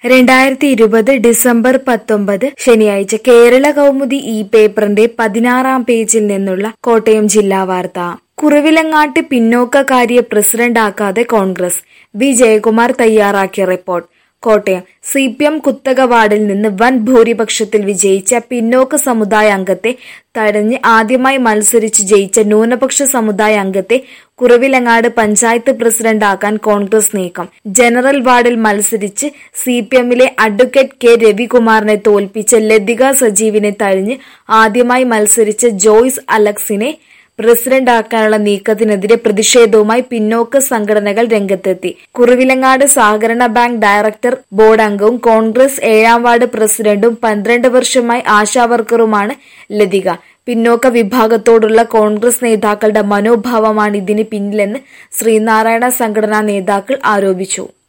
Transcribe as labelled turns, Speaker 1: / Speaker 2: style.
Speaker 1: രണ്ടായിരത്തി ഇരുപത് ഡിസംബർ പത്തൊമ്പത് ശനിയാഴ്ച കേരള കൗമുദി ഈ പേപ്പറിന്റെ പതിനാറാം പേജിൽ നിന്നുള്ള കോട്ടയം ജില്ലാ വാർത്ത കുറവിലങ്ങാട്ട് പിന്നോക്കക്കാരിയെ പ്രസിഡന്റാക്കാതെ കോൺഗ്രസ് വി ജയകുമാർ തയ്യാറാക്കിയ report Kottayam C P M കുത്തക വാർഡിൽ നിന്ന് വൻ ഭൂരിപക്ഷത്തിൽ വിജയിച്ച പിന്നോക്ക സമുദായ അംഗത്തെ തടഞ്ഞ് ആദ്യമായി മത്സരിച്ച് ജയിച്ച ന്യൂനപക്ഷ സമുദായ അംഗത്തെ കുറവിലങ്ങാട് പഞ്ചായത്ത് പ്രസിഡന്റാക്കാൻ കോൺഗ്രസ് നീക്കം ജനറൽ വാർഡിൽ മത്സരിച്ച് സി പി എമ്മിലെ അഡ്വക്കേറ്റ് കെ രവികുമാറിനെ തോൽപ്പിച്ച ലതിക സജീവിനെ തഴഞ്ഞ് ആദ്യമായി മത്സരിച്ച ജോയ്സ് അലക്സിനെ പ്രസിഡന്റാക്കാനുള്ള നീക്കത്തിനെതിരെ പ്രതിഷേധവുമായി പിന്നോക്ക സംഘടനകൾ രംഗത്തെത്തി കുറുവിലങ്ങാട് സഹകരണ ബാങ്ക് ഡയറക്ടർ ബോർഡ് അംഗവും കോൺഗ്രസ് ഏഴാം വാർഡ് പ്രസിഡന്റും പന്ത്രണ്ട് വർഷമായി ആശാവർക്കറുമാണ് ലതിക പിന്നോക്ക വിഭാഗത്തോടുള്ള കോൺഗ്രസ് നേതാക്കളുടെ മനോഭാവമാണ് ഇതിന് പിന്നിലെന്ന് ശ്രീനാരായണ സംഘടനാ നേതാക്കൾ ആരോപിച്ചു